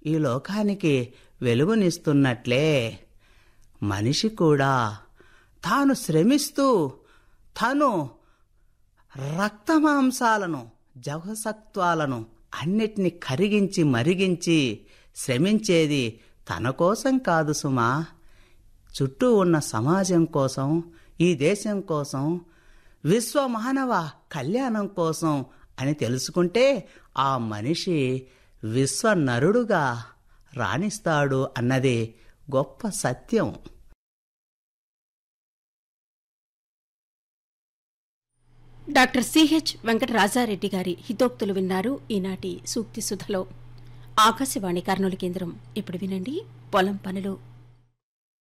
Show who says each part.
Speaker 1: ఈ లోకానికి వెలుగునిస్తున్నట్లే మనిషి కూడా తాను శ్రమిస్తూ తను రక్తమాంసాలను జవసత్వాలను అన్నిటిని కరిగించి మరిగించి శ్రమించేది తన కోసం కాదు సుమా చుట్టూ ఉన్న సమాజం కోసం ఈ దేశం కోసం విశ్వ మానవ కళ్యాణం కోసం అని తెలుసుకుంటే ఆ మనిషి విశ్వ నరుడుగా రాణిస్తాడు అన్నది గొప్ప సత్యం
Speaker 2: డాక్టర్ సిహెచ్ వెంకటరాజారెడ్డి గారి హితోక్తులు విన్నారు ఈనాటి సూక్తి సుధలో ఆకాశవాణి కర్నూలు కేంద్రం ఇప్పుడు వినండి పొలం పనులు